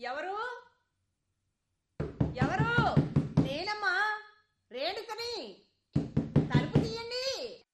ఎవరు ఎవరు నేనమ్మా రేణుకని తలుపు తీయండి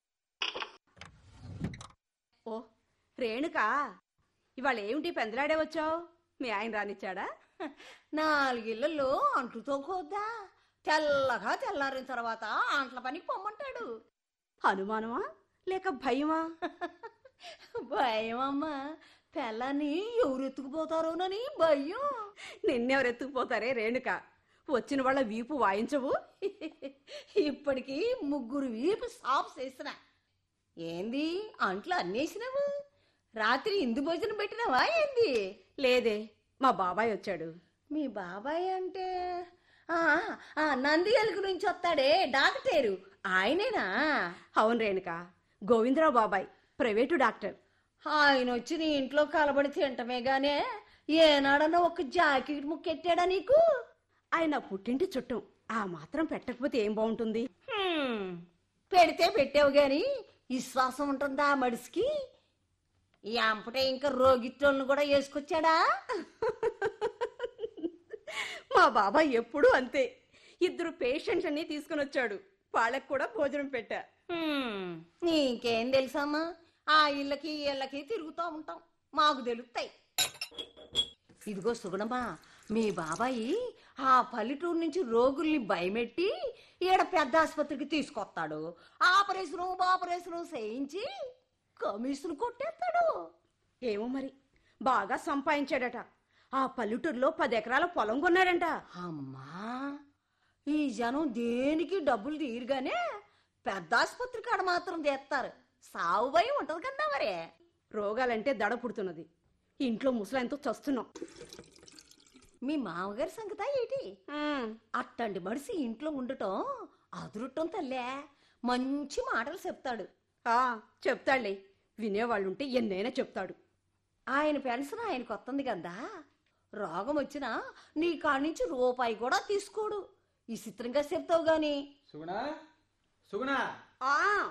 ఓ రేణుకా ఇవాళ ఏమిటి పెందలాడే వచ్చావు మీ ఆయన రానిచ్చాడా నాలుగిళ్లలో అంట్లు తోకోద్దా తెల్లగా తెల్లారిన తర్వాత అంట్ల పనికి పొమ్మంటాడు అనుమానమా లేక భయమా భయం అమ్మా పిల్లని ఎవరు ఎత్తుకుపోతారోనని భయం నిన్నెవరు ఎత్తుకుపోతారే రేణుక వచ్చిన వాళ్ళ వీపు వాయించవు ఇప్పటికి ముగ్గురు వీపు సాఫ్ చేసిన ఏంది అంట్లు అన్నేసినావు రాత్రి ఇందు భోజనం పెట్టినావా ఏంది లేదే మా బాబాయ్ వచ్చాడు మీ బాబాయ్ అంటే ఆ, ఆ, నంది ఎలుగు నుంచి వస్తాడే డాక్టరు ఆయనేనా అవును రేణుక గోవిందరావు బాబాయ్ ప్రైవేటు డాక్టర్ ఆయన వచ్చి నీ ఇంట్లో కలబడి తింటమే గానే ఏనాడన్నా ఒక జాకెట్ ముక్కెట్టాడా నీకు ఆయన పుట్టింటి చుట్టం ఆ మాత్రం పెట్టకపోతే ఏం బాగుంటుంది హ్మ్, పెడితే పెట్టావు గాని విశ్వాసం ఉంటుందా ఆ మడిసికి ఈ అంపటే ఇంకా రోగిట్టోళ్ళని కూడా వేసుకొచ్చాడా మా బాబాయ్ ఎప్పుడూ అంతే ఇద్దరు పేషెంట్స్ అన్ని తీసుకుని వచ్చాడు వాళ్ళకు కూడా భోజనం పెట్టా హ్మ్, నీకేం తెలుసమ్మా ఆ ఇళ్ళకి ఈ ఇళ్ళకి తిరుగుతూ ఉంటాం మాకు తెలుస్తాయి ఇదిగో సుగుణమా మీ బాబాయి ఆ పల్లెటూరు నుంచి రోగుల్ని భయమెట్టి ఈడ పెద్ద ఆసుపత్రికి తీసుకొస్తాడు ఆపరేషను ఆపరేషను చేయించి కమిషన్ కొట్టేస్తాడు ఏమో మరి బాగా సంపాదించాడట ఆ పల్లెటూరులో పది ఎకరాల పొలం కొన్నాడంట అమ్మా ఈ జనం దేనికి డబ్బులు తీరుగానే పెద్ద ఆసుపత్రి కాడ మాత్రం తెస్తారు సావు భయం ఉంటది కదా మరే రోగాలంటే దడ పుడుతున్నది ఇంట్లో ముసలాయనతో చస్తున్నాం మీ మామగారి సంగతా ఏంటి ఉమ్, అట్టండి మడిసి ఇంట్లో ఉండటం అదురుట్టం తల్లే మంచి మాటలు చెప్తాడు ఆ చెప్తాడులే వినేవాళ్ళుంటే ఎన్నైనా చెప్తాడు ఆయన పెన్షన్ ఆయనకు వస్తుంది కదా రోగం వచ్చినా నీ కాడి నుంచి రూపాయి కూడా తీసుకోడు ఈ చిత్రంగా చెప్తావు గాని సుగుణ సుగుణ ఆ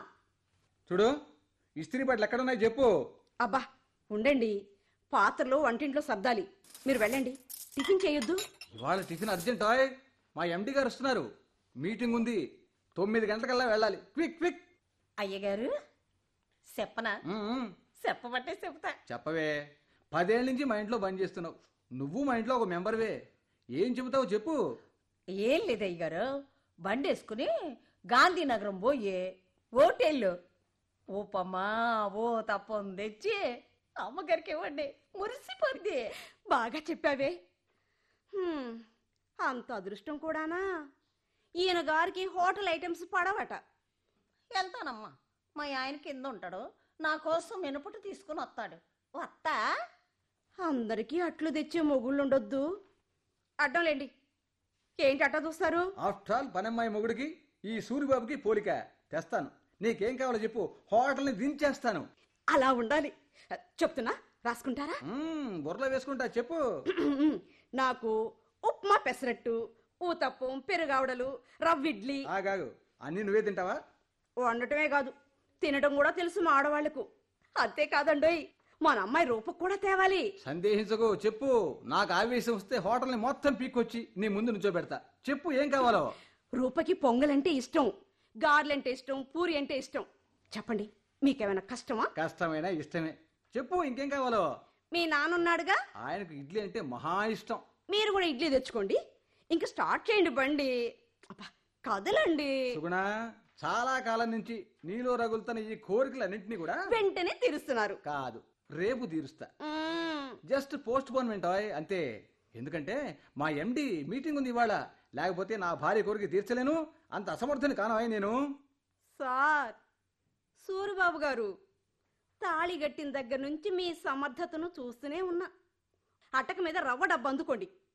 చూడు ఇస్త్రీ బట్టలు ఎక్కడున్నాయి చెప్పు అబ్బా ఉండండి పాత్రలు వంటింట్లో సర్దాలి మీరు వెళ్ళండి టిఫిన్ చేయొద్దు ఇవాళ టిఫిన్ అర్జెంట్ ఆయ్ మా ఎండి గారు వస్తున్నారు మీటింగ్ ఉంది తొమ్మిది గంటలకల్లా వెళ్ళాలి క్విక్ క్విక్ అయ్యగారు చెప్పనా ఉమ్, ఉమ్. చెప్పబట్టే చెప్తా చెప్పవే పదేళ్ళ నుంచి మా ఇంట్లో బంద్ చేస్తున్నావు నువ్వు మా ఇంట్లో ఒక మెంబర్వే ఏం చెబుతావు చెప్పు ఏం లేదు అయ్యగారు బండి వేసుకుని గాంధీనగరం పోయి ఓటెళ్ళు ఊపమ్మా ఓ తప్పం తెచ్చి అమ్మగారికి ఇవ్వండి మురిసిపోద్ది బాగా చెప్పావే హ్మ్, అంత అదృష్టం కూడానా ఈయన గారికి హోటల్ ఐటమ్స్ పడవట వెళ్తానమ్మా మా ఆయన కింద ఉంటాడు నా కోసం మినపటి తీసుకుని వస్తాడు వస్తా అందరికీ అట్లు తెచ్చే మొగుళ్ళుండొద్దు అడ్డంలేండి ఏంటి అట్ట చూస్తారు ఆఫ్టర్ ఆల్ పనమ్మాయి మొగుడికి ఈ సూరిబాబుకి పోలిక తెస్తాను నీకేం కావాలో చెప్పు హోటల్ని దించేస్తాను అలా ఉండాలి చెప్తున్నా రాసుకుంటారా మ్మ్, బుర్రలో వేసుకుంటా చెప్పు నాకు ఉప్మా పెసరట్టు ఊతప్పం పెరుగావడలు రవ్విడ్లీ ఆగాగు అన్ని నువ్వే తింటావా వండటమే కాదు తినడం కూడా తెలుసు మా ఆడవాళ్లకు అంతేకాదండోయ్ మన అమ్మాయి రూపకు కూడా తేవాలి సందేహించకు చెప్పు నాకు ఆవేశం వస్తే హోటల్ని మొత్తం పీక్కొచ్చి నీ ముందు నుంచోబెడతా చెప్పు ఏం కావాలో రూపకి పొంగలంటే ఇష్టం గార్లంటే ఇష్టం పూరి అంటే ఇష్టం చెప్పండి మీకేమైనా కష్టమా కష్టమైన ఇష్టమే చెప్పు ఇంకేం కావాలో మీ నాన్నున్నాడుగా ఆయనకు ఇడ్లీ అంటే మహా ఇష్టం మీరు కూడా ఇడ్లీ తెచ్చుకోండి ఇంకా స్టార్ట్ చేయండి బండి అబ్బా కదలండి సుగుణ చాలా కాలం నుంచి నీలో రగులుతున్న ఈ కోరికలన్నింటినీ కూడా వెంటనే తీరుస్తున్నారు కాదు రేపు తీరుస్తా మ్మ్. జస్ట్ పోస్ట్ పోన్మెంట్ అంతే ఎందుకంటే మా ఎండి మీటింగ్ ఉంది ఇవాళ లేకపోతే నా భార్య కోరిక తీర్చలేను అంత అసమర్థుని కానవాయి నేను సార్ సూరిబాబు గారు తాళి గట్టిన దగ్గర నుంచి మీ సమర్థతను చూస్తూనే ఉన్నా అటక మీద రవ్వ డబ్బు అందుకోండి